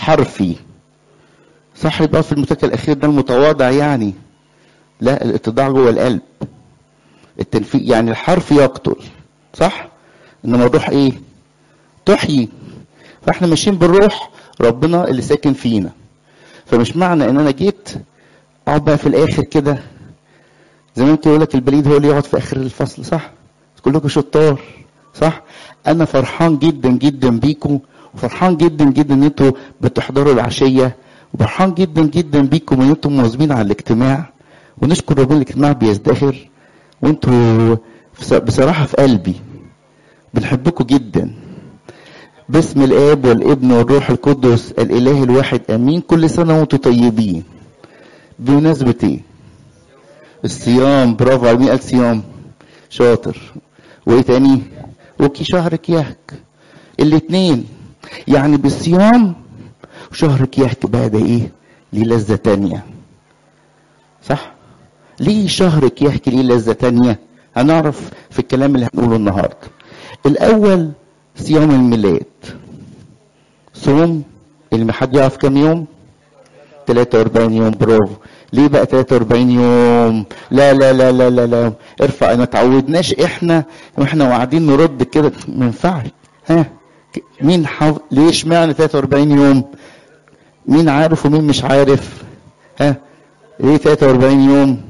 الحرفي صح يبقى في المتكى الاخير ده المتواضع يعني لا الاتضاع جوه القلب التنفيذ يعني الحرف يقتل صح انما الروح ايه تحيي فاحنا ماشيين بالروح ربنا اللي ساكن فينا فمش معنى ان انا جيت اقعد بقى في الاخر كده زي ما انت يقول لك البليد هو اللي يقعد في اخر الفصل صح كلكم شطار صح انا فرحان جدا جدا بيكم وفرحان جدا جدا ان انتوا بتحضروا العشيه وفرحان جدا جدا بيكم ان انتم مواظبين على الاجتماع ونشكر ربنا الاجتماع بيزدهر وانتوا بصراحه في قلبي بنحبكم جدا باسم الاب والابن والروح القدس الاله الواحد امين كل سنه وانتم طيبين بمناسبه ايه الصيام برافو على مين قال صيام شاطر وايه تاني وكي شهر كياك الاتنين يعني بالصيام وشهر كياك بقى ده ايه ليه لذة تانية صح ليه شهر كياك ليه لذة تانية هنعرف في الكلام اللي هنقوله النهاردة الاول صيام الميلاد صوم اللي حد يعرف كام يوم 43 يوم برافو ليه بقى 43 يوم لا لا لا لا لا لا ارفع ما تعودناش احنا واحنا قاعدين نرد كده ما ينفعش ها مين حف... ليه اشمعنى 43 يوم مين عارف ومين مش عارف ها ليه 43 يوم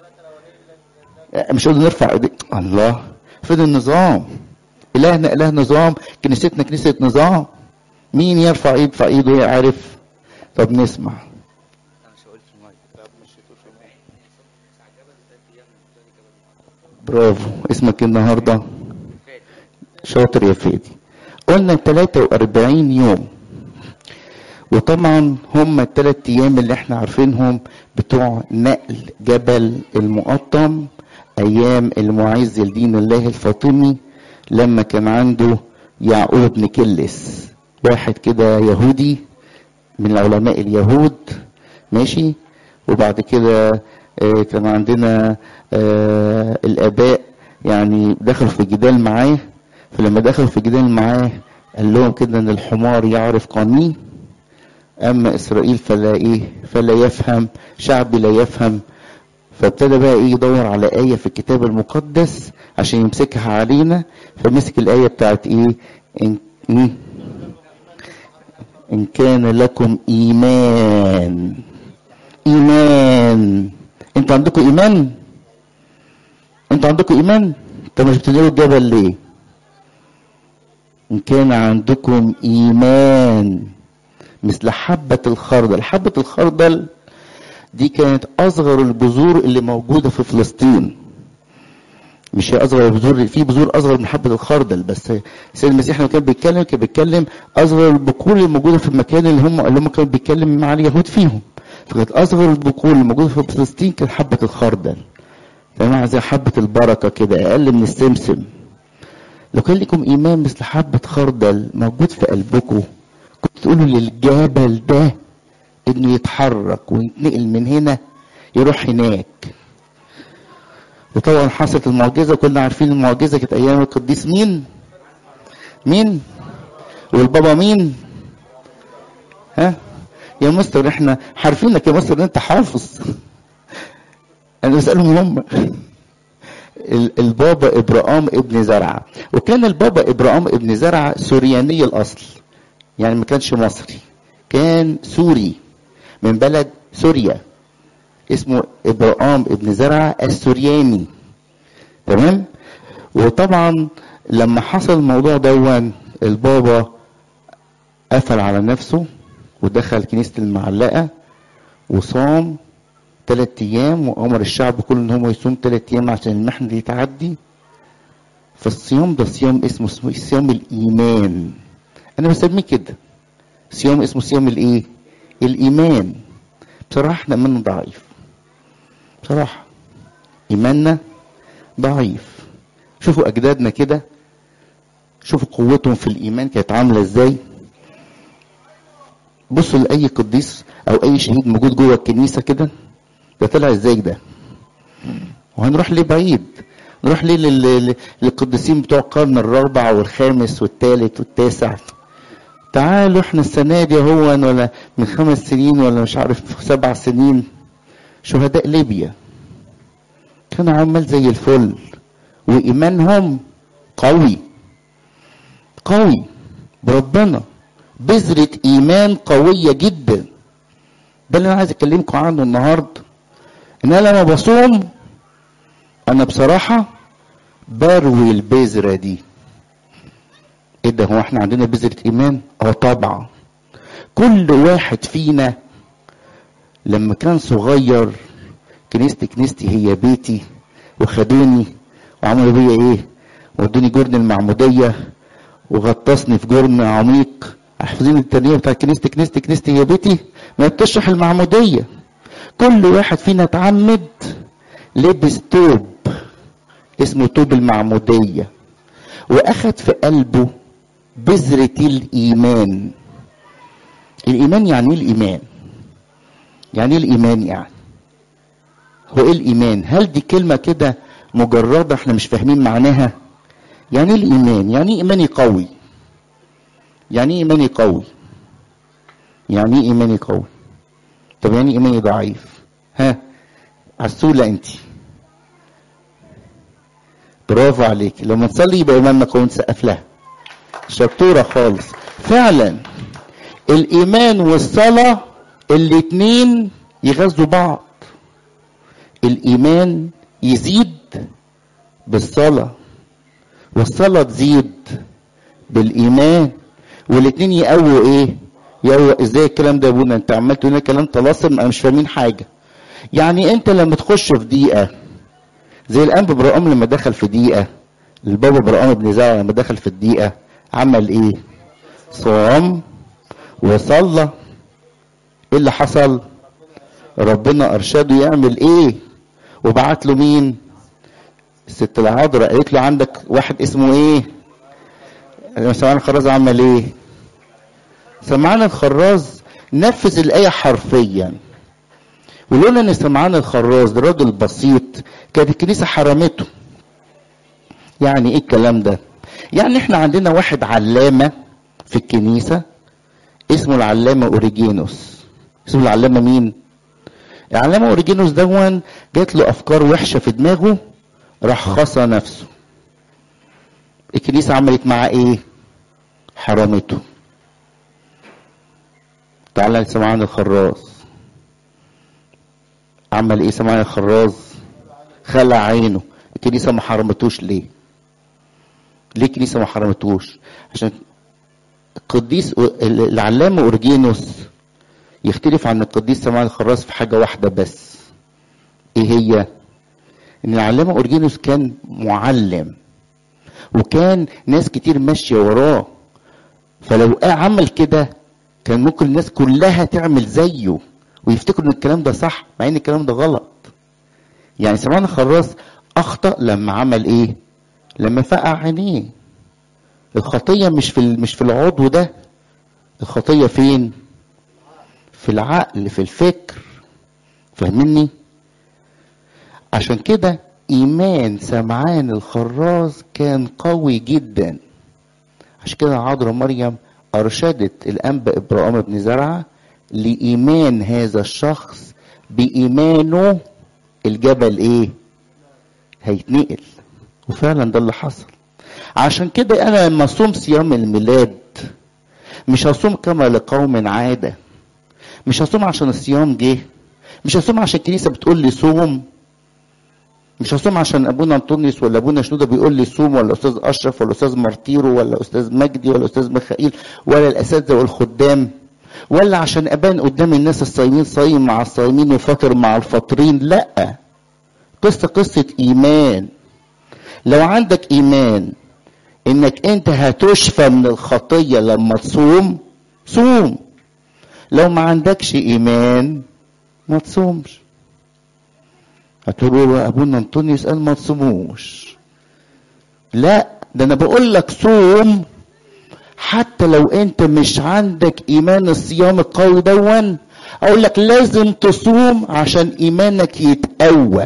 مش قلنا نرفع ايدي الله فين النظام الهنا اله نظام كنيستنا كنيسه نظام مين يرفع ايد في ايده عارف طب نسمع برافو اسمك النهارده شاطر يا فادي قلنا 43 يوم وطبعا هم الثلاث ايام اللي احنا عارفينهم بتوع نقل جبل المقطم ايام المعز لدين الله الفاطمي لما كان عنده يعقوب بن كلس واحد كده يهودي من علماء اليهود ماشي وبعد كده آه كان عندنا آه الاباء يعني دخلوا في جدال معاه فلما دخلوا في جدال معاه قال لهم كده ان الحمار يعرف قانين اما اسرائيل فلا ايه فلا يفهم شعبي لا يفهم فابتدى بقى ايه يدور على آية في الكتاب المقدس عشان يمسكها علينا فمسك الآية بتاعت ايه إن, إن كان لكم إيمان إيمان أنتوا عندكم إيمان أنتوا عندكم إيمان طب مش بتنقلوا الجبل ليه إن كان عندكم إيمان مثل حبة الخردل حبة الخردل دي كانت اصغر البذور اللي موجوده في فلسطين مش هي اصغر البذور في بذور اصغر من حبه الخردل بس سيد المسيح لما كان بيتكلم كان بيتكلم اصغر البقول اللي موجوده في المكان اللي هم اللي هم كانوا بيتكلم مع اليهود فيهم فكانت اصغر البقول اللي موجوده في فلسطين كانت حبه الخردل تمام زي حبه البركه كده اقل من السمسم لو كان لكم ايمان مثل حبه خردل موجود في قلبكم كنت تقولوا للجبل ده انه يتحرك وينتقل من هنا يروح هناك وطبعا حصلت المعجزه كلنا عارفين المعجزه كانت ايام القديس مين مين والبابا مين ها يا مستر احنا عارفينك يا مستر ان انت حافظ انا بسالهم هم البابا ابراهام ابن زرعه وكان البابا ابراهام ابن زرعه سورياني الاصل يعني ما كانش مصري كان سوري من بلد سوريا اسمه ابراهام ابن زرعه السورياني تمام وطبعا لما حصل الموضوع دون البابا قفل على نفسه ودخل كنيسه المعلقه وصام ثلاث ايام وامر الشعب كله ان هم يصوم ثلاث ايام عشان المحنه دي تعدي فالصيام ده صيام اسمه اسمه صيام الايمان انا بسميه كده صيام اسمه صيام الايه الايمان بصراحه احنا ايماننا ضعيف بصراحه ايماننا ضعيف شوفوا اجدادنا كده شوفوا قوتهم في الايمان كانت عامله ازاي بصوا لاي قديس او اي شهيد موجود جوه الكنيسه كده ده طلع ازاي ده وهنروح ليه بعيد نروح ليه لل- للقديسين بتوع القرن الرابع والخامس والثالث والتاسع تعالوا احنا السنة دي هو ولا من خمس سنين ولا مش عارف سبع سنين شهداء ليبيا كانوا عمال زي الفل وإيمانهم قوي قوي بربنا بذرة إيمان قوية جدا ده اللي أنا عايز أكلمكم عنه النهاردة إن أنا لما بصوم أنا بصراحة بروي البذرة دي إيه ده هو إحنا عندنا بذرة إيمان؟ أه طبعا كل واحد فينا لما كان صغير كنيستي كنيستي هي بيتي وخدوني وعملوا بيا ايه ودوني جرن المعمودية وغطسني في جرن عميق حافظين الترنيمة بتاع كنيستي كنيستي كنيستي هي بيتي ما بتشرح المعمودية كل واحد فينا اتعمد لبس توب اسمه توب المعمودية واخد في قلبه بذرة الايمان الايمان يعني ايه الايمان يعني ايه الايمان يعني هو ايه الايمان هل دي كلمه كده مجرده احنا مش فاهمين معناها يعني ايه الايمان يعني ايه ايماني قوي يعني ايه ايماني قوي يعني ايه ايماني قوي طب يعني ايه ايماني ضعيف ها عسولة انت برافو عليك لما تصلي يبقى ايماننا قوي نسقف لها شطورة خالص فعلا الايمان والصلاة الاتنين يغذوا بعض الايمان يزيد بالصلاة والصلاة تزيد بالايمان والاتنين يقووا ايه يقووا ازاي الكلام ده يا ابونا انت عمال تقول لنا كلام طلاسم انا مش فاهمين حاجة يعني انت لما تخش في دقيقة زي الانبا برقام لما دخل في دقيقة البابا برقام بن زرع لما دخل في الدقيقة عمل ايه صام وصلى ايه اللي حصل ربنا ارشده يعمل ايه وبعت له مين الست العذراء قالت له عندك واحد اسمه ايه سمعان الخراز عمل ايه سمعان الخراز نفذ الايه حرفيا ولولا ان سمعان الخراز ده راجل بسيط كانت الكنيسه حرمته يعني ايه الكلام ده يعني احنا عندنا واحد علامه في الكنيسه اسمه العلامه اوريجينوس اسمه العلامه مين العلامه اوريجينوس دون جات له افكار وحشه في دماغه راح خصى نفسه الكنيسه عملت معاه ايه حرمته تعالى سمعان الخراز عمل ايه سمعان الخراز خلع عينه الكنيسه ما حرمتوش ليه ليه الكنيسه ما حرمتوش عشان القديس العلامه اورجينوس يختلف عن القديس سمعان الخراز في حاجه واحده بس ايه هي ان العلامه اورجينوس كان معلم وكان ناس كتير ماشيه وراه فلو عمل كده كان ممكن الناس كلها تعمل زيه ويفتكروا ان الكلام ده صح مع ان الكلام ده غلط يعني سمعان الخراز اخطا لما عمل ايه لما فقع عينيه الخطيه مش في مش في العضو ده الخطيه فين في العقل في الفكر فاهمني عشان كده ايمان سمعان الخراز كان قوي جدا عشان كده عذراء مريم ارشدت الانبا ابراهيم بن زرعه لايمان هذا الشخص بايمانه الجبل ايه هيتنقل وفعلا ده اللي حصل عشان كده انا لما اصوم صيام الميلاد مش هصوم كما لقوم عاده مش هصوم عشان الصيام جه مش هصوم عشان الكنيسه بتقول لي صوم مش هصوم عشان ابونا انطونيوس ولا ابونا شنوده بيقول لي صوم ولا استاذ اشرف ولا استاذ مارتيرو ولا استاذ مجدي ولا استاذ ميخائيل ولا الاساتذه والخدام ولا عشان ابان قدام الناس الصايمين صايم مع الصايمين وفاطر مع الفاطرين لا قصه قصه ايمان لو عندك ايمان انك انت هتشفى من الخطيه لما تصوم صوم لو ما عندكش ايمان ما تصومش هتقولوا له ابونا انطونيوس قال ما تصوموش لا ده انا بقول لك صوم حتى لو انت مش عندك ايمان الصيام القوي دون اقول لك لازم تصوم عشان ايمانك يتقوى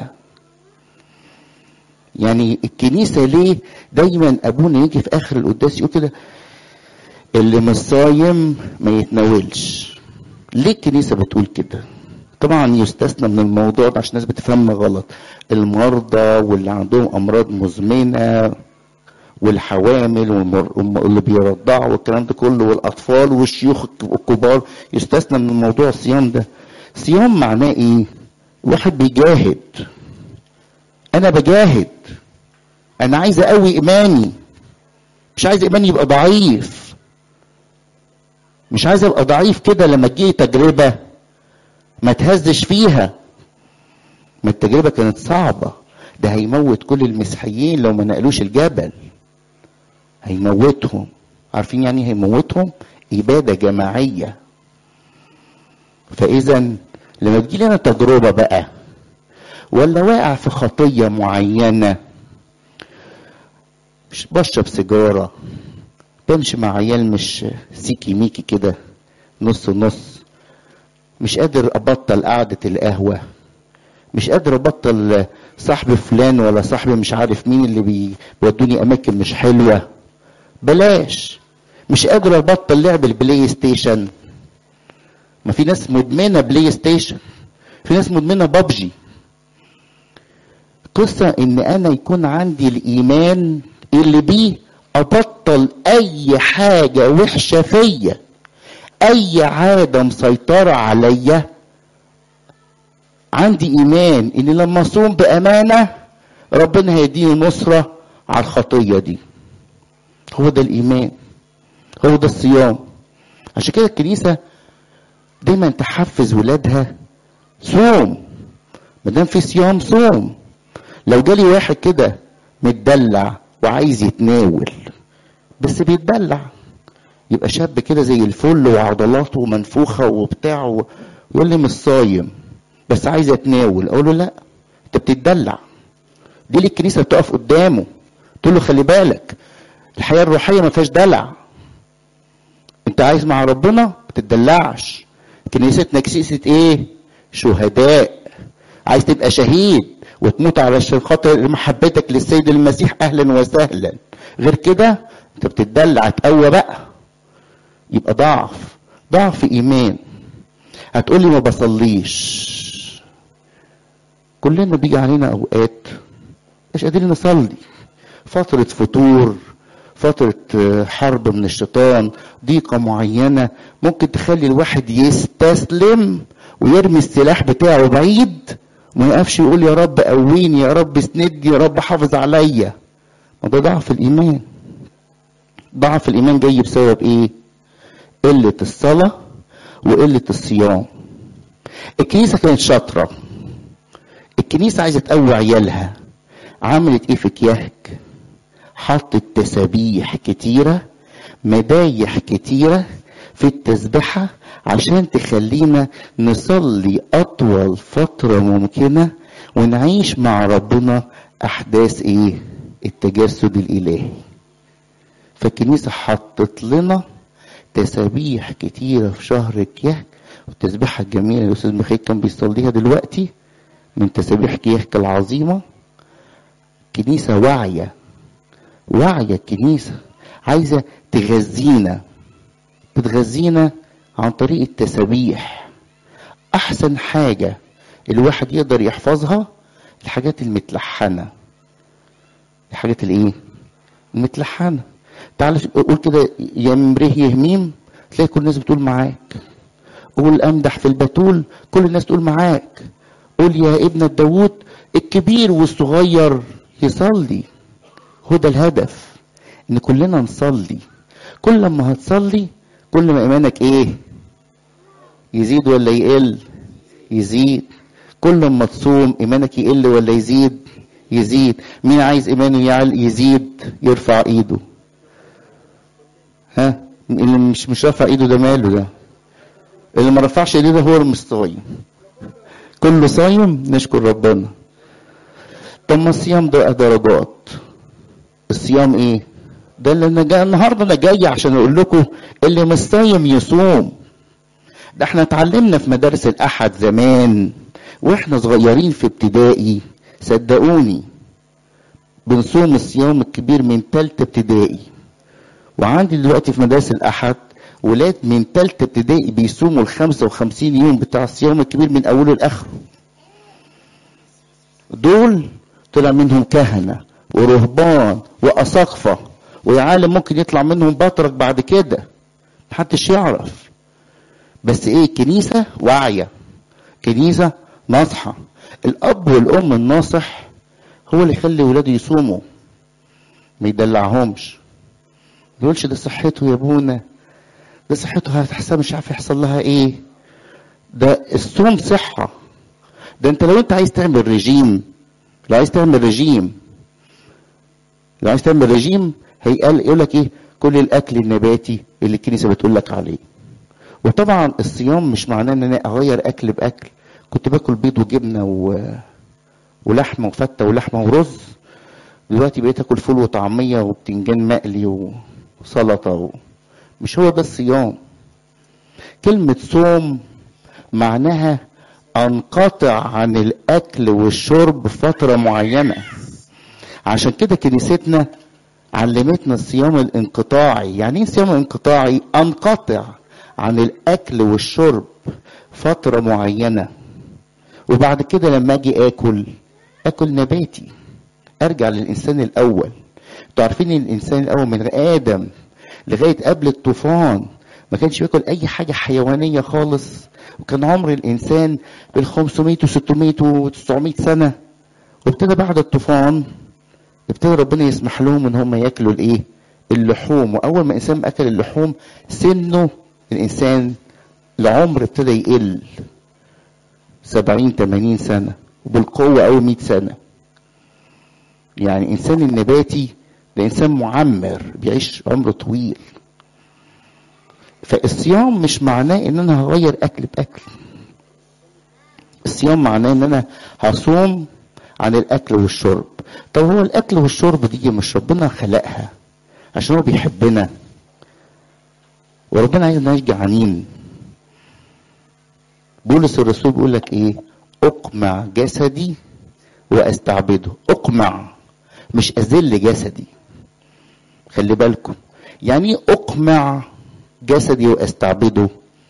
يعني الكنيسه ليه دايما ابونا يجي في اخر القداس يقول كده اللي مش صايم ما يتناولش ليه الكنيسة بتقول كده طبعا يستثنى من الموضوع ده عشان الناس بتفهمنا غلط المرضى واللي عندهم امراض مزمنه والحوامل واللي بيرضعوا والكلام ده كله والاطفال والشيوخ الكبار يستثنى من موضوع الصيام ده صيام معناه ايه واحد بيجاهد انا بجاهد انا عايز اقوي ايماني مش عايز ايماني يبقى ضعيف مش عايز ابقى ضعيف كده لما تجي تجربه ما تهزش فيها ما التجربه كانت صعبه ده هيموت كل المسيحيين لو ما نقلوش الجبل هيموتهم عارفين يعني هيموتهم إبادة جماعية فإذا لما تجي لنا تجربة بقى ولا واقع في خطية معينة مش بشرب سيجارة بمشي مع عيال مش سيكي ميكي كده نص نص مش قادر أبطل قعدة القهوة مش قادر أبطل صاحب فلان ولا صاحب مش عارف مين اللي بيودوني أماكن مش حلوة بلاش مش قادر ابطل لعب البلاي ستيشن ما في ناس مدمنه بلاي ستيشن في ناس مدمنه بابجي قصة ان انا يكون عندي الايمان اللي بيه ابطل اي حاجة وحشة فيا اي عادة مسيطرة عليا عندي ايمان ان لما اصوم بامانة ربنا هيديني نصرة على الخطية دي هو ده الايمان هو ده الصيام عشان كده الكنيسه دايما تحفز ولادها صوم ما دام في صيام صوم لو جالي واحد كده متدلع وعايز يتناول بس بيتدلع يبقى شاب كده زي الفل وعضلاته منفوخه وبتاع ويقول لي مش صايم بس عايز يتناول اقول له لا انت بتتدلع دي اللي الكنيسه بتقف قدامه تقول له خلي بالك الحياة الروحية ما فيهاش دلع انت عايز مع ربنا ما تتدلعش كنيستنا كنيسة ايه شهداء عايز تبقى شهيد وتموت على خاطر محبتك للسيد المسيح اهلا وسهلا غير كده انت بتتدلع تقوى بقى يبقى ضعف ضعف ايمان هتقولي ما بصليش كلنا بيجي علينا اوقات مش قادرين نصلي فترة فتور فترة حرب من الشيطان ضيقة معينة ممكن تخلي الواحد يستسلم ويرمي السلاح بتاعه بعيد وما يقفش يقول يا رب قويني يا رب اسندني يا رب حافظ عليا ما ده ضعف الإيمان ضعف الإيمان جاي بسبب إيه؟ قلة الصلاة وقلة الصيام الكنيسة كانت شاطرة الكنيسة عايزة تقوي عيالها عملت ايه في كياك حطت تسابيح كتيرة مدايح كتيرة في التسبحة عشان تخلينا نصلي أطول فترة ممكنة ونعيش مع ربنا أحداث إيه؟ التجسد الإلهي. فالكنيسة حطت لنا تسابيح كتيرة في شهر كيهك والتسبيحة الجميلة اللي الأستاذ مخيل كان بيصليها دلوقتي من تسابيح كيهك العظيمة كنيسة واعية واعية الكنيسة عايزة تغذينا بتغذينا عن طريق التسابيح أحسن حاجة الواحد يقدر يحفظها الحاجات المتلحنة الحاجات الايه المتلحنة تعال قول كده يا مره يهميم تلاقي كل الناس بتقول معاك قول امدح في البتول كل الناس تقول معاك قول يا ابن داوود الكبير والصغير يصلي هو ده الهدف ان كلنا نصلي كل ما هتصلي كل ما ايمانك ايه يزيد ولا يقل يزيد كل ما تصوم ايمانك يقل ولا يزيد يزيد مين عايز ايمانه يعل يزيد يرفع ايده ها اللي مش مش رافع ايده ده ماله ده اللي ما رفعش ايده ده هو اللي مش صايم كله صايم نشكر ربنا طب ما الصيام ده درجات الصيام ايه ده اللي انا جاي النهارده انا جاي عشان اقول لكم اللي مش صايم يصوم ده احنا اتعلمنا في مدارس الاحد زمان واحنا صغيرين في ابتدائي صدقوني بنصوم الصيام الكبير من تالتة ابتدائي وعندي دلوقتي في مدارس الأحد ولاد من تالتة ابتدائي بيصوموا ال 55 يوم بتاع الصيام الكبير من أوله لآخره. دول طلع منهم كهنة ورهبان وأساقفة ويا عالم ممكن يطلع منهم بطرك بعد كده محدش يعرف بس ايه كنيسة واعية كنيسة ناصحة الأب والأم الناصح هو اللي يخلي ولاده يصوموا ما يدلعهمش ما يقولش ده صحته يا ابونا ده صحته هتحسن مش عارف يحصل لها ايه ده الصوم صحة ده انت لو انت عايز تعمل رجيم لو عايز تعمل رجيم لو عايز تعمل رجيم هيقال يقول لك ايه كل الاكل النباتي اللي الكنيسه بتقول لك عليه وطبعا الصيام مش معناه ان انا اغير اكل باكل كنت باكل بيض وجبنه و... ولحمه وفته ولحمه ورز دلوقتي بقيت اكل فول وطعميه وبتنجان مقلي وسلطه و... مش هو ده الصيام كلمه صوم معناها انقطع عن الاكل والشرب فتره معينه عشان كده كنيستنا علمتنا الصيام الانقطاعي يعني ايه الصيام الانقطاعي انقطع عن الاكل والشرب فتره معينه وبعد كده لما اجي اكل اكل نباتي ارجع للانسان الاول انتوا عارفين ان الانسان الاول من ادم لغايه قبل الطوفان ما كانش بياكل اي حاجه حيوانيه خالص وكان عمر الانسان بال 500 و 600 و 900 سنه وابتدى بعد الطوفان ابتدى ربنا يسمح لهم ان هم ياكلوا الايه اللحوم واول ما الانسان اكل اللحوم سنه الانسان العمر ابتدى يقل سبعين تمانين سنة وبالقوة أو مئة سنة يعني الإنسان النباتي ده إنسان معمر بيعيش عمر طويل فالصيام مش معناه إن أنا هغير أكل بأكل الصيام معناه إن أنا هصوم عن الأكل والشرب طب هو الأكل والشرب دي مش ربنا خلقها عشان هو بيحبنا وربنا عايز نعيش جعانين بولس الرسول بيقول لك ايه اقمع جسدي واستعبده اقمع مش اذل جسدي خلي بالكم يعني ايه اقمع جسدي واستعبده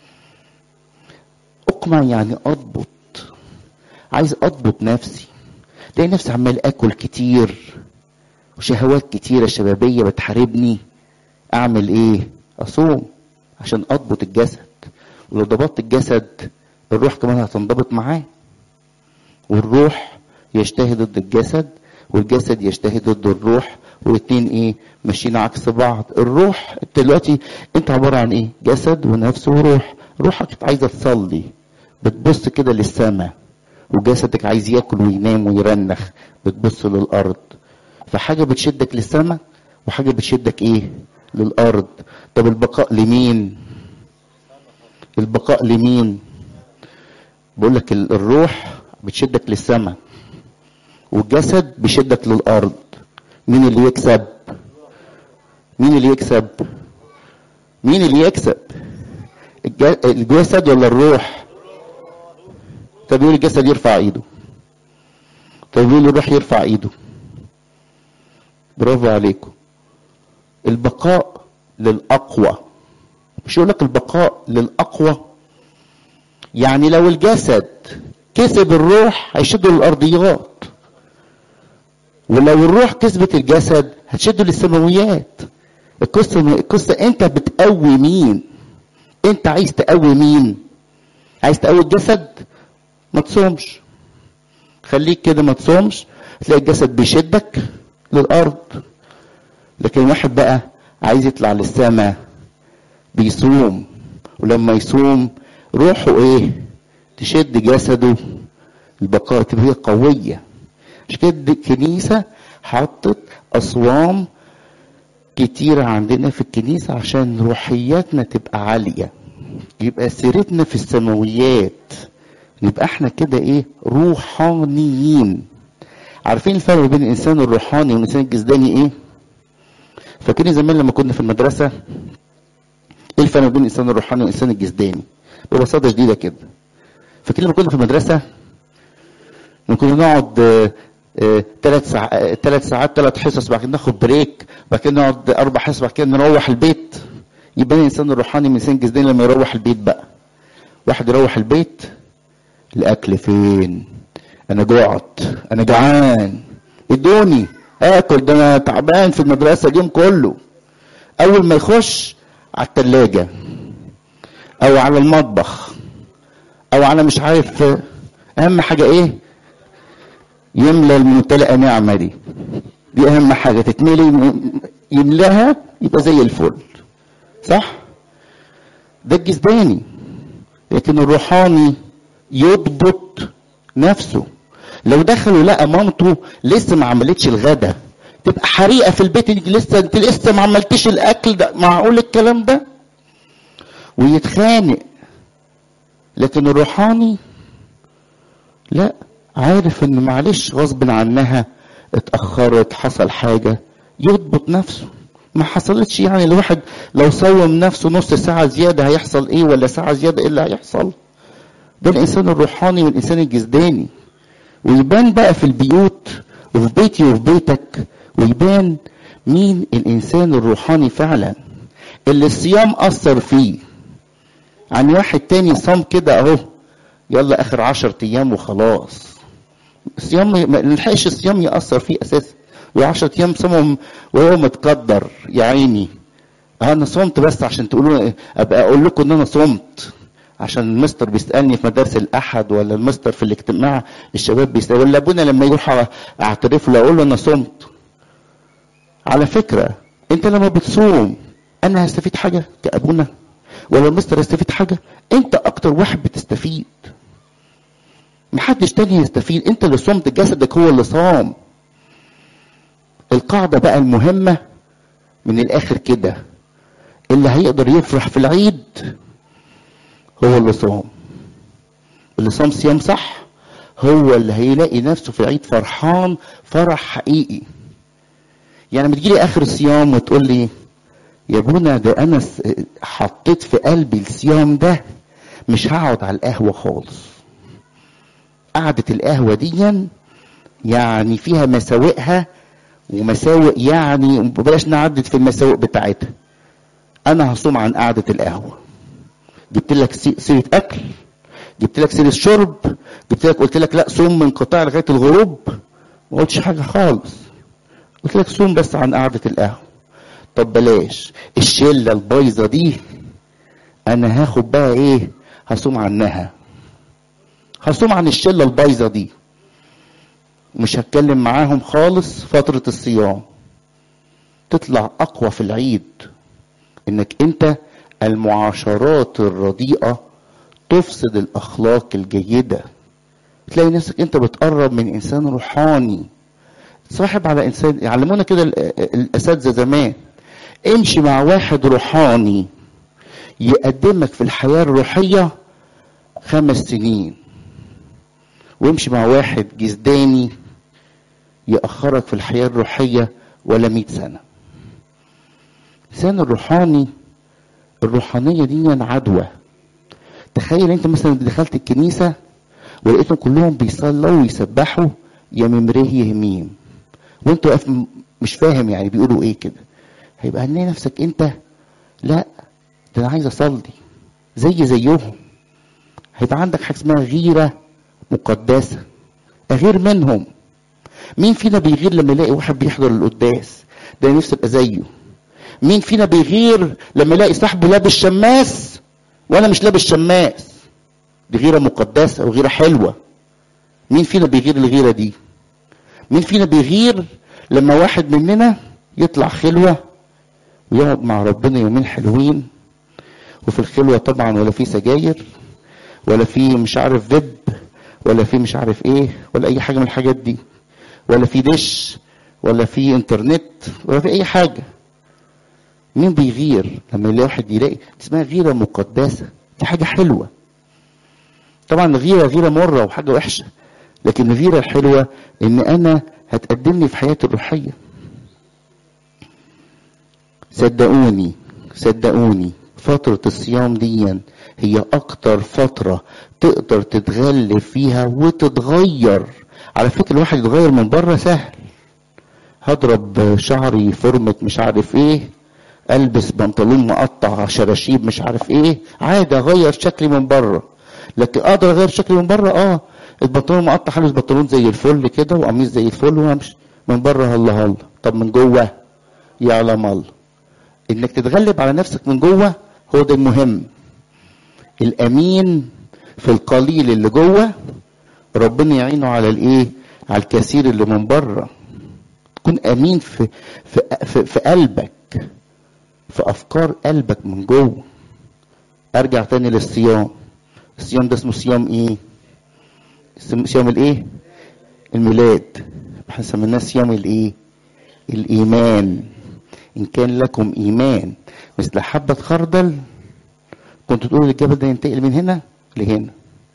اقمع يعني اضبط عايز اضبط نفسي تلاقي نفسي عمال اكل كتير وشهوات كتيرة شبابية بتحاربني اعمل ايه اصوم عشان اضبط الجسد ولو ضبطت الجسد الروح كمان هتنضبط معاه والروح يجتهد ضد الجسد والجسد يجتهد ضد الروح والاتنين ايه ماشيين عكس بعض الروح دلوقتي انت عبارة عن ايه جسد ونفس وروح روحك عايزة تصلي بتبص كده للسماء وجسدك عايز ياكل وينام ويرنخ بتبص للارض فحاجة بتشدك للسماء وحاجة بتشدك ايه للارض طب البقاء لمين البقاء لمين بقول لك الروح بتشدك للسماء والجسد بيشدك للارض مين اللي يكسب مين اللي يكسب مين اللي يكسب الجسد ولا الروح طب يقول الجسد يرفع ايده طب يقول الروح يرفع ايده برافو عليكم البقاء للاقوى مش يقول لك البقاء للاقوى يعني لو الجسد كسب الروح هيشده للارضيات ولو الروح كسبت الجسد هتشده للسماويات القصه القصه انت بتقوي مين انت عايز تقوي مين عايز تقوي الجسد ما تصومش خليك كده ما تصومش تلاقي الجسد بيشدك للارض لكن واحد بقى عايز يطلع للسماء بيصوم ولما يصوم روحه ايه تشد جسده البقاء تبقى هي قوية مش كده الكنيسة حطت أصوام كتيرة عندنا في الكنيسة عشان روحياتنا تبقى عالية يبقى سيرتنا في السماويات يبقى احنا كده ايه روحانيين عارفين الفرق بين الانسان الروحاني والانسان الجسداني ايه فاكرين زمان لما كنا في المدرسة ايه الفرق بين الانسان الروحاني والانسان الجسداني ببساطة شديدة كده فاكرين لما كنا في المدرسة لما كنا نقعد ثلاث ساعات ثلاث ساعات ثلاث حصص بعد كده ناخد بريك بعد كده نقعد اربع حصص بعد كده نروح البيت يبقى الانسان الروحاني من انسان جسداني لما يروح البيت بقى واحد يروح البيت الاكل فين انا جوعت انا جعان ادوني اكل ده انا تعبان في المدرسه اليوم كله اول ما يخش على التلاجة او على المطبخ او على مش عارف اهم حاجه ايه يملى الممتلئه نعمه دي دي اهم حاجه تتملي يملاها يبقى زي الفل صح ده الجسداني لكن الروحاني يضبط نفسه لو دخل ولقى مامته لسه ما عملتش الغدا تبقى حريقه في البيت انت لسه انت لسه ما عملتيش الاكل ده معقول الكلام ده ويتخانق لكن الروحاني لا عارف ان معلش غصب عنها اتاخرت حصل حاجه يضبط نفسه ما حصلتش يعني الواحد لو صوم نفسه نص ساعه زياده هيحصل ايه ولا ساعه زياده ايه اللي هيحصل ده الانسان الروحاني والانسان الجسداني ويبان بقى في البيوت وفي بيتي وفي بيتك ويبان مين الانسان الروحاني فعلا اللي الصيام اثر فيه عن واحد تاني صام كده اهو يلا اخر عشر ايام وخلاص الصيام ما نلحقش الصيام ياثر فيه اساسا و10 ايام صامهم وهو متقدر يا عيني انا صمت بس عشان تقولوا ابقى اقول لكم ان انا صمت عشان المستر بيسالني في مدارس الاحد ولا المستر في الاجتماع الشباب بيسال ولا ابونا لما يروح اعترف له اقول له انا صمت على فكره انت لما بتصوم انا هستفيد حاجه كابونا ولا المستر هيستفيد حاجه انت اكتر واحد بتستفيد محدش تاني يستفيد انت اللي صمت جسدك هو اللي صام القاعدة بقى المهمة من الآخر كده اللي هيقدر يفرح في العيد هو اللي صام اللي صام صيام صح هو اللي هيلاقي نفسه في العيد فرحان فرح حقيقي يعني لما تجيلي آخر الصيام وتقول لي يا ابونا ده أنا حطيت في قلبي الصيام ده مش هقعد على القهوة خالص قعدة القهوة دي يعني فيها مساوئها ومساوئ يعني بلاش نعدد في المساوئ بتاعتها انا هصوم عن قعدة القهوة جبت لك سيرة اكل جبت لك سيرة شرب جبت لك قلت لك لا صوم من قطاع لغاية الغروب ما قلتش حاجة خالص قلت لك صوم بس عن قعدة القهوة طب بلاش الشلة البايظة دي انا هاخد بقى ايه هصوم عنها هصوم عن الشلة البايظة دي مش هتكلم معاهم خالص فترة الصيام تطلع أقوى في العيد إنك أنت المعاشرات الرديئة تفسد الأخلاق الجيدة تلاقي نفسك أنت بتقرب من إنسان روحاني تصاحب على إنسان يعلمونا كده الأساتذة زمان امشي مع واحد روحاني يقدمك في الحياة الروحية خمس سنين وامشي مع واحد جسداني يأخرك في الحياة الروحية ولا مئة سنة الإنسان الروحاني الروحانية دي عدوى تخيل انت مثلا دخلت الكنيسة ولقيتهم كلهم بيصلوا ويسبحوا يا ممريه يميم وانت واقف مش فاهم يعني بيقولوا ايه كده هيبقى هنلاقي نفسك انت لا ده انا عايز اصلي زي زيهم هيبقى عندك حاجه اسمها غيره مقدسه اغير منهم مين فينا بيغير لما يلاقي واحد بيحضر القداس ده نفسي ابقى زيه مين فينا بيغير لما يلاقي صاحبه لابس شماس وانا مش لابس شماس دي غيره مقدسه وغيره حلوه مين فينا بيغير الغيره دي مين فينا بيغير لما واحد مننا يطلع خلوه ويقعد مع ربنا يومين حلوين وفي الخلوه طبعا ولا في سجاير ولا في مش عارف فيب ولا في مش عارف ايه ولا اي حاجه من الحاجات دي ولا في دش ولا في انترنت ولا في اي حاجه مين بيغير لما يلاقي واحد يلاقي اسمها غيره مقدسه دي حاجه حلوه طبعا غيره غيره مره وحاجه وحشه لكن الغيره الحلوه ان انا هتقدمني في حياتي الروحيه صدقوني صدقوني فترة الصيام دي هي أكتر فترة تقدر تتغلب فيها وتتغير على فكره الواحد يتغير من بره سهل هضرب شعري فورمة مش عارف ايه البس بنطلون مقطع شراشيب مش عارف ايه عادي اغير شكلي من بره لكن اقدر اغير شكلي من بره اه البنطلون مقطع هلبس بنطلون زي الفل كده وقميص زي الفل وامشي من بره هلا هلا طب من جوه يعلم الله انك تتغلب على نفسك من جوه هو ده المهم الامين في القليل اللي جوه ربنا يعينه على الايه على الكثير اللي من بره تكون امين في في في, في قلبك في افكار قلبك من جوه ارجع تاني للصيام الصيام ده اسمه صيام ايه اسمه صيام الايه الميلاد احنا سميناه صيام الايه الايمان ان كان لكم ايمان مثل حبه خردل كنت تقول الجبل ده ينتقل من هنا لهنا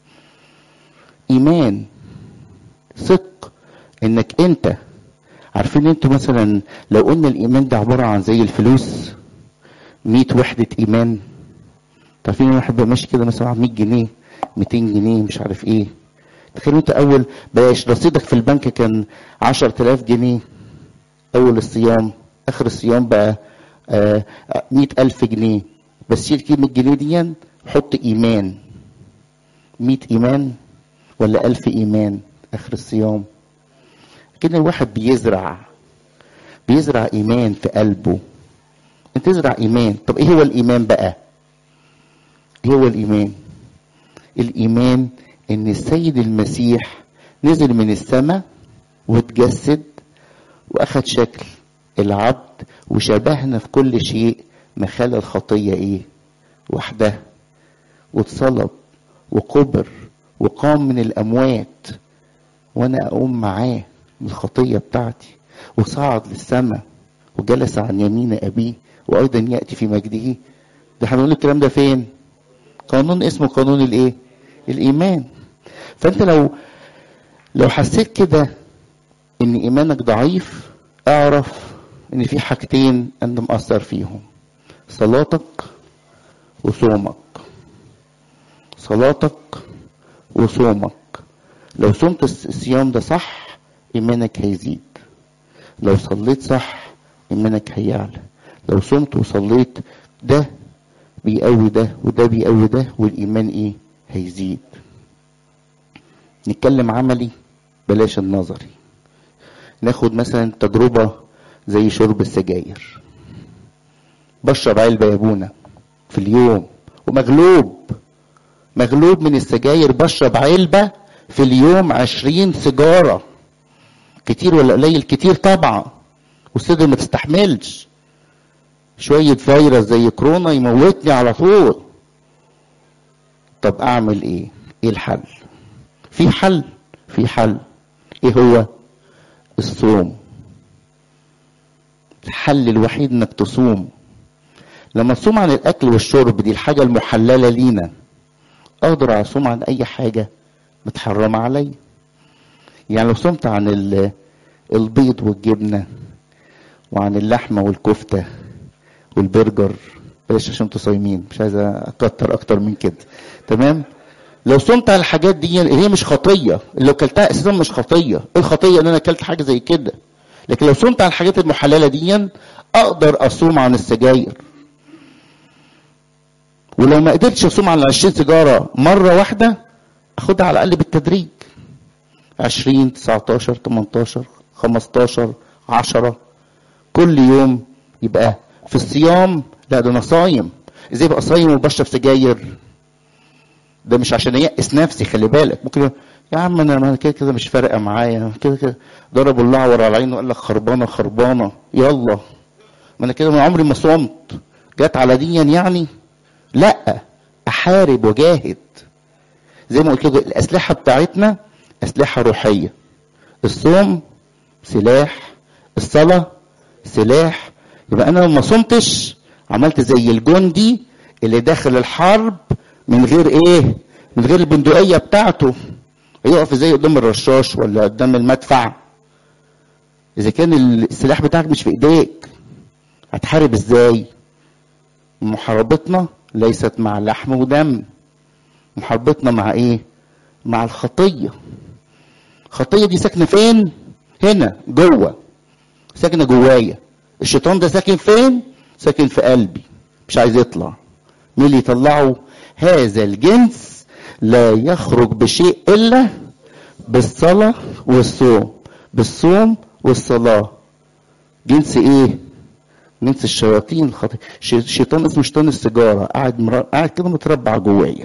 ايمان ثق انك انت عارفين انتوا مثلا لو قلنا الايمان ده عباره عن زي الفلوس 100 وحده ايمان عارفين واحد بقى ماشي كده مثلا 100 جنيه 200 جنيه مش عارف ايه تخيل انت اول بلاش رصيدك في البنك كان 10000 جنيه اول الصيام اخر الصيام بقى آه 100000 جنيه بس شيل كلمة جنيه دي حط ايمان 100 ايمان ولا 1000 ايمان اخر الصيام كده الواحد بيزرع بيزرع ايمان في قلبه انت تزرع ايمان طب ايه هو الايمان بقى ايه هو الايمان الايمان ان السيد المسيح نزل من السماء واتجسد واخد شكل العبد وشبهنا في كل شيء ما خلى الخطية ايه وحده واتصلب وقبر وقام من الاموات وانا اقوم معاه من الخطية بتاعتي وصعد للسماء وجلس عن يمين ابيه وايضا ياتي في مجده ده هنقول الكلام ده فين قانون اسمه قانون الايه الايمان فانت لو لو حسيت كده ان ايمانك ضعيف اعرف ان في حاجتين انت مأثر فيهم صلاتك وصومك صلاتك وصومك لو صمت الصيام ده صح ايمانك هيزيد لو صليت صح ايمانك هيعلى لو صمت وصليت ده بيقوي ده وده بيقوي ده والايمان ايه هيزيد نتكلم عملي بلاش النظري ناخد مثلا تجربة زي شرب السجاير بشرب علبة يا ابونا في اليوم ومغلوب مغلوب من السجاير بشرب علبة في اليوم عشرين سيجارة كتير ولا قليل كتير طبعا والصدر ما تستحملش شوية فيروس زي كورونا يموتني على طول طب اعمل ايه ايه الحل في حل في حل ايه هو الصوم الحل الوحيد انك تصوم لما تصوم عن الاكل والشرب دي الحاجة المحللة لينا اقدر اصوم عن اي حاجة متحرمة عليا يعني لو صمت عن البيض والجبنة وعن اللحمة والكفتة والبرجر بلاش عشان انتوا صايمين مش عايز اكتر اكتر من كده تمام لو صمت على الحاجات دي هي مش خطيه اللي لو كلتها اساسا مش خطيه ايه الخطيه ان انا اكلت حاجه زي كده لكن لو صمت على الحاجات المحلله دي اقدر اصوم عن السجاير ولو ما قدرتش اصوم عن 20 سيجاره مره واحده اخدها على الاقل بالتدريج 20 19 18 15 10 كل يوم يبقى في الصيام لا ده انا صايم ازاي بقى صايم وبشرب سجاير ده مش عشان يأس نفسي خلي بالك ممكن يا عم انا كده كده مش فارقه معايا كده كده ضرب الله على عينه وقال لك خربانه خربانه يلا ما انا كده من عمري ما صمت جت على ديا يعني لا احارب وجاهد زي ما قلت لكم الاسلحه بتاعتنا اسلحه روحيه الصوم سلاح الصلاه سلاح يبقى انا لما صمتش عملت زي الجندي اللي داخل الحرب من غير ايه من غير البندقيه بتاعته يقف زي قدام الرشاش ولا قدام المدفع اذا كان السلاح بتاعك مش في ايديك هتحارب ازاي محاربتنا ليست مع لحم ودم محاربتنا مع ايه مع الخطيه خطيه دي ساكنه فين هنا جوه ساكنه جوايا الشيطان ده ساكن فين ساكن في قلبي مش عايز يطلع مين اللي يطلعه هذا الجنس لا يخرج بشيء الا بالصلاه والصوم بالصوم والصلاه جنس ايه جنس الشياطين الخطيئة الشيطان اسمه شيطان السيجاره قاعد مر... قاعد كده متربع جوايا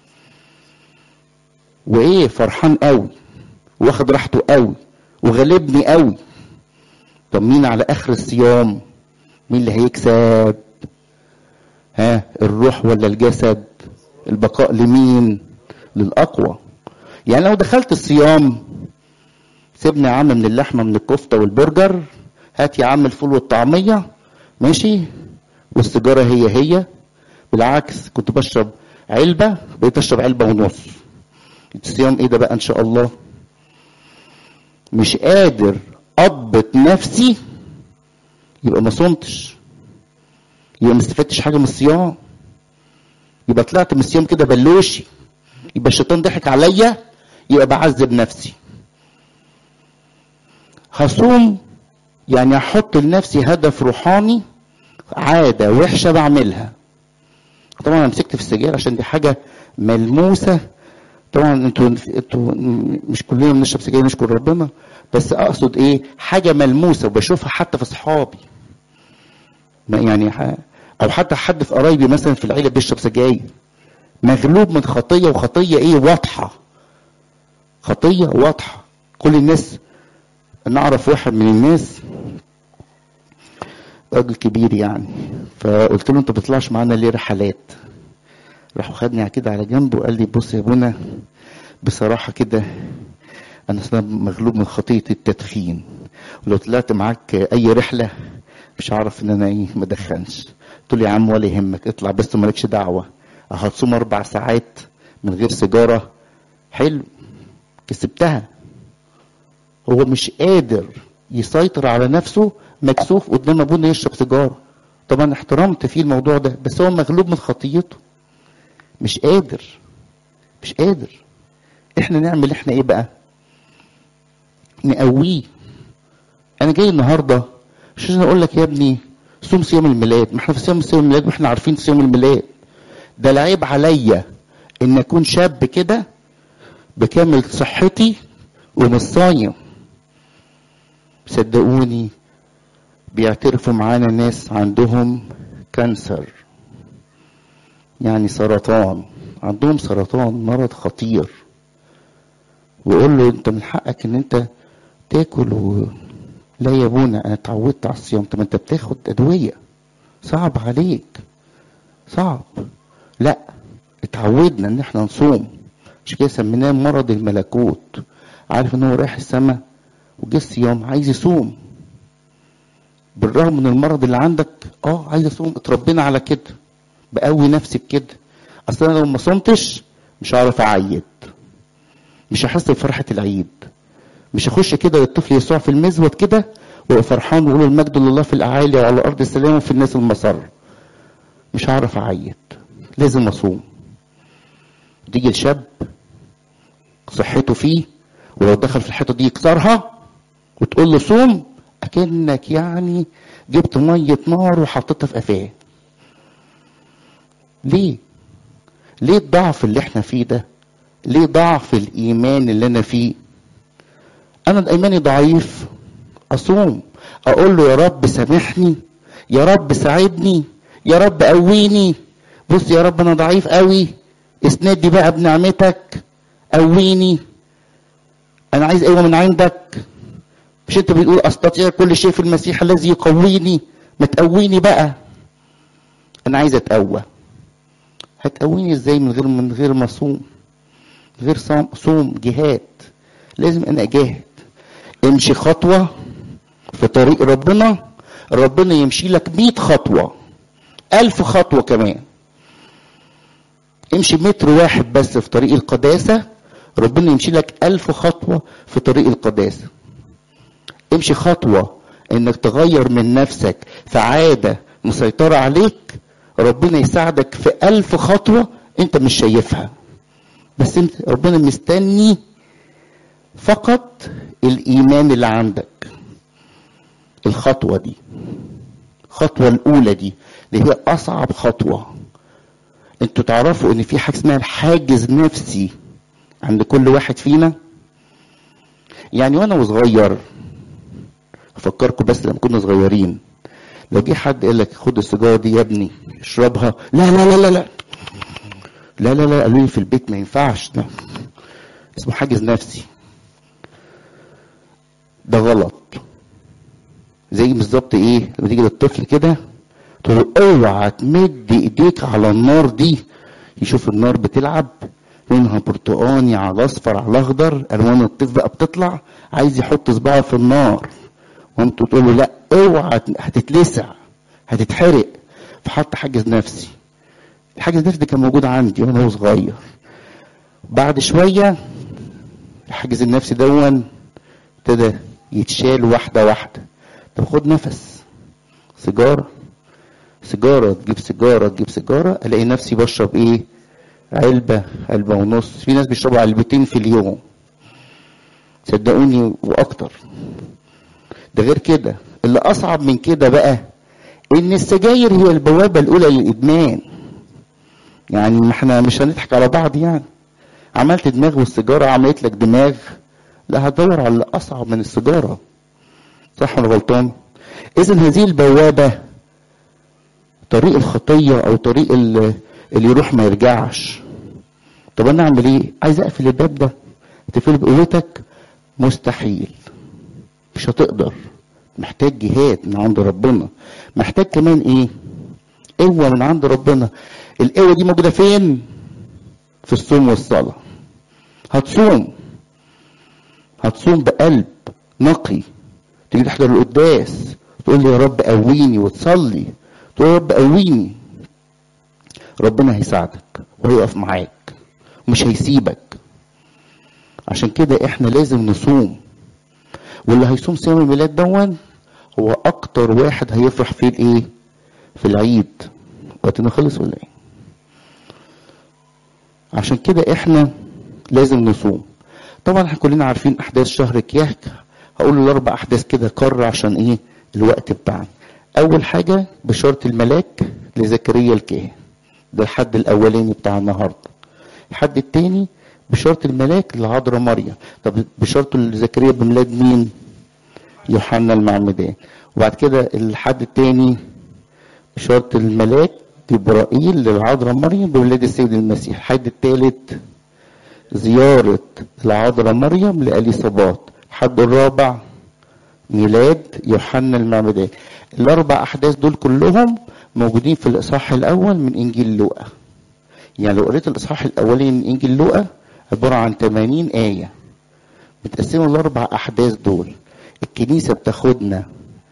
وايه فرحان قوي واخد راحته قوي وغلبني قوي طب مين على اخر الصيام مين اللي هيكسب ها الروح ولا الجسد البقاء لمين للاقوى يعني لو دخلت الصيام سيبني يا عم من اللحمه من الكفته والبرجر هات يا عم الفول والطعميه ماشي والسيجاره هي هي بالعكس كنت بشرب علبه بقيت اشرب علبه ونص الصيام ايه ده بقى ان شاء الله مش قادر اضبط نفسي يبقى ما صمتش يبقى ما استفدتش حاجه من الصيام يبقى طلعت من الصيام كده بلوشي يبقى الشيطان ضحك عليا يبقى بعذب نفسي هصوم يعني احط لنفسي هدف روحاني عاده وحشه بعملها طبعا انا مسكت في السجاير عشان دي حاجه ملموسه طبعا انتوا انتوا مش كلنا بنشرب سجاير نشكر ربنا بس اقصد ايه حاجه ملموسه وبشوفها حتى في اصحابي يعني او حتى حد في قرايبي مثلا في العيله بيشرب سجاير مغلوب من خطيه وخطيه ايه واضحه خطيه واضحه كل الناس انا اعرف واحد من الناس راجل كبير يعني فقلت له انت بتطلعش معانا ليه رحلات راح خدني كده على جنب وقال لي بص يا ابونا بصراحة كده أنا أصلا مغلوب من خطية التدخين ولو طلعت معاك أي رحلة مش هعرف إن أنا إيه ما أدخنش قلت له يا عم ولا يهمك اطلع بس مالكش دعوة هتصوم أربع ساعات من غير سيجارة حلو كسبتها هو مش قادر يسيطر على نفسه مكسوف قدام ابونا يشرب سيجاره طبعا احترمت فيه الموضوع ده بس هو مغلوب من خطيته مش قادر مش قادر احنا نعمل احنا ايه بقى نقويه انا جاي النهارده مش عشان اقول لك يا ابني صوم صيام الميلاد ما احنا في صيام صيام الميلاد واحنا عارفين صيام الميلاد ده العيب عليا ان اكون شاب كده بكامل صحتي ومش صايم صدقوني بيعترفوا معانا ناس عندهم كانسر يعني سرطان عندهم سرطان مرض خطير ويقول له انت من حقك ان انت تاكل و... لا يا ابونا انا اتعودت على الصيام طب انت بتاخد ادويه صعب عليك صعب لا اتعودنا ان احنا نصوم مش كده سميناه مرض الملكوت عارف ان هو رايح السماء وجه الصيام عايز يصوم بالرغم من المرض اللي عندك اه عايز اصوم اتربينا على كده بقوي نفسي بكده اصل انا لو ما صمتش مش هعرف اعيد مش هحس بفرحه العيد مش هخش كده للطفل يسوع في المزود كده ويبقى فرحان ويقول المجد لله في الاعالي وعلى ارض السلام وفي الناس المسر مش هعرف اعيد لازم اصوم تيجي الشاب صحته فيه ولو دخل في الحيطه دي يكسرها وتقول له صوم اكنك يعني جبت ميه نار وحطيتها في قفاه ليه ليه الضعف اللي احنا فيه ده ليه ضعف الايمان اللي انا فيه انا ايماني ضعيف اصوم اقول له يا رب سامحني يا رب ساعدني يا رب قويني بص يا رب انا ضعيف قوي اسندني بقى بنعمتك قويني انا عايز قوه من عندك مش انت بتقول استطيع كل شيء في المسيح الذي يقويني ما تقويني بقى انا عايز اتقوى هتقويني ازاي من غير من غير ما اصوم غير صوم صوم جهاد لازم انا اجاهد امشي خطوه في طريق ربنا ربنا يمشي لك 100 خطوه ألف خطوه كمان امشي متر واحد بس في طريق القداسه ربنا يمشي لك ألف خطوه في طريق القداسه امشي خطوه انك تغير من نفسك في عاده مسيطره عليك ربنا يساعدك في ألف خطوة أنت مش شايفها بس انت ربنا مستني فقط الايمان اللي عندك الخطوه دي الخطوه الاولى دي اللي هي اصعب خطوه انتوا تعرفوا ان في حاجه اسمها الحاجز نفسي عند كل واحد فينا يعني وانا وصغير افكركم بس لما كنا صغيرين لو جه حد قال لك خد السيجاره دي يا ابني اشربها لا لا لا لا لا لا لا لا قالوا لي في البيت ما ينفعش ده اسمه حاجز نفسي ده غلط زي بالظبط ايه لما تيجي للطفل كده تقول له اوعى تمد ايديك على النار دي يشوف النار بتلعب لونها برتقاني على اصفر على اخضر الوان الطيف بقى بتطلع عايز يحط صباعه في النار وانتوا تقول له لا اوعى هتتلسع هتتحرق فحط حاجز نفسي الحاجز النفسي ده كان موجود عندي وانا صغير بعد شويه الحاجز النفسي دون ابتدى يتشال واحده واحده طب خد نفس سيجاره سيجاره تجيب سيجاره تجيب سيجاره الاقي نفسي بشرب ايه علبه علبه ونص في ناس بيشربوا علبتين في اليوم صدقوني واكتر ده غير كده اللي اصعب من كده بقى ان السجاير هي البوابه الاولى للادمان يعني ما احنا مش هنضحك على بعض يعني عملت دماغ والسيجاره عملت لك دماغ لا هتدور على اللي اصعب من السيجاره صح ولا غلطان اذا هذه البوابه طريق الخطيه او طريق اللي يروح ما يرجعش طب انا اعمل ايه عايز اقفل الباب ده تقفله بقوتك مستحيل مش هتقدر محتاج جهاد من عند ربنا محتاج كمان ايه قوه من عند ربنا القوه دي موجوده فين في الصوم والصلاه هتصوم هتصوم بقلب نقي تيجي تحضر القداس تقول لي يا رب قويني وتصلي تقول يا رب قويني ربنا هيساعدك وهيقف معاك ومش هيسيبك عشان كده احنا لازم نصوم واللي هيصوم صيام الميلاد دون هو اكتر واحد هيفرح فيه الايه في العيد وقتنا خلص ولا ايه عشان كده احنا لازم نصوم طبعا احنا كلنا عارفين احداث شهر كياك هقول الاربع احداث كده كر عشان ايه الوقت بتاعنا اول حاجه بشاره الملاك لزكريا الكاهن ده الحد الاولاني بتاع النهارده الحد التاني بشاره الملاك لعذراء مريم طب بشارته لزكريا بميلاد مين يوحنا المعمدان وبعد كده الحد التاني بشاره الملاك جبرائيل للعذراء مريم بولاد السيد المسيح الحد الثالث زيارة العذراء مريم لأليصابات الحد الرابع ميلاد يوحنا المعمدان الأربع أحداث دول كلهم موجودين في الإصحاح الأول من إنجيل لوقا يعني لو قريت الإصحاح الأولاني من إنجيل لوقا عبارة عن 80 آية متقسمة الأربع أحداث دول الكنيسة بتاخدنا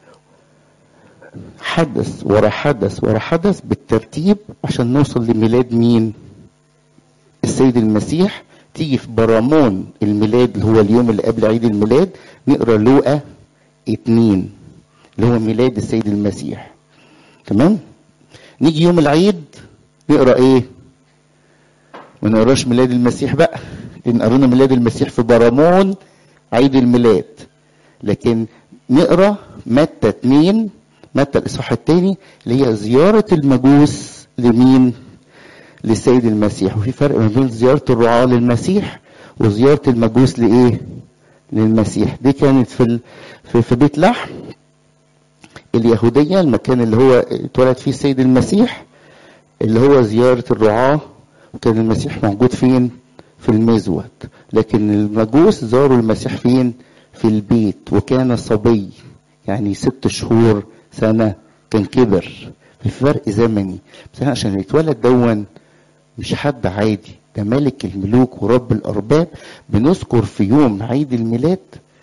حدث ورا حدث ورا حدث بالترتيب عشان نوصل لميلاد مين السيد المسيح تيجي في برامون الميلاد اللي هو اليوم اللي قبل عيد الميلاد نقرا لوقا اتنين اللي هو ميلاد السيد المسيح تمام نيجي يوم العيد نقرا ايه ما نقراش ميلاد المسيح بقى لان قرينا ميلاد المسيح في برامون عيد الميلاد لكن نقرا متى اتنين متى الاصحاح الثاني اللي هي زياره المجوس لمين للسيد المسيح وفي فرق ما بين زياره الرعاه للمسيح وزياره المجوس لايه للمسيح دي كانت في ال... في, في بيت لحم اليهوديه المكان اللي هو اتولد فيه السيد المسيح اللي هو زياره الرعاه وكان المسيح موجود فين في المزود لكن المجوس زاروا المسيح فين في البيت وكان صبي يعني ست شهور سنة كان كبر في فرق زمني بس احنا عشان يتولد دون مش حد عادي ده ملك الملوك ورب الأرباب بنذكر في يوم عيد الميلاد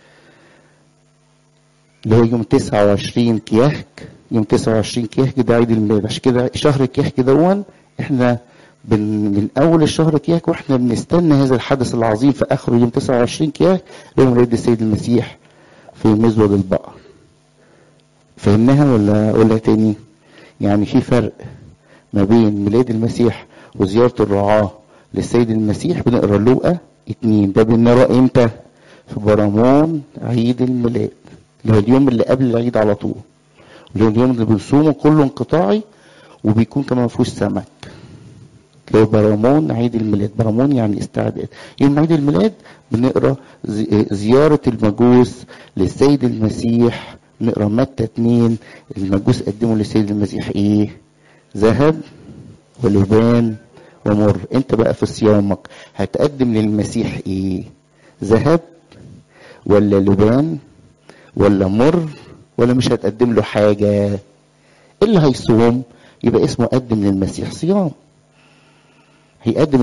اللي هو يوم 29 كيهك يوم 29 كيهك ده عيد الميلاد عشان كده شهر كيهك دون احنا بن من اول الشهر كيهك واحنا بنستنى هذا الحدث العظيم في اخره يوم 29 كيهك يوم عيد السيد المسيح في مزود البقر فهمناها ولا اقولها تاني يعني في فرق ما بين ميلاد المسيح وزيارة الرعاة للسيد المسيح بنقرا لوقا اتنين ده بنقرا امتى في برامون عيد الميلاد اللي هو اليوم اللي قبل العيد على طول اللي هو اليوم اللي بنصومه كله انقطاعي وبيكون كمان مفيهوش سمك اللي هو برامون عيد الميلاد برامون يعني استعداد يوم عيد الميلاد بنقرا زي- زيارة المجوس للسيد المسيح نقرا متى اتنين المجوس قدموا للسيد المسيح ايه ذهب ولبان ومر انت بقى في صيامك هتقدم للمسيح ايه ذهب ولا لبان ولا مر ولا مش هتقدم له حاجة اللي هيصوم يبقى اسمه قدم للمسيح صيام هيقدم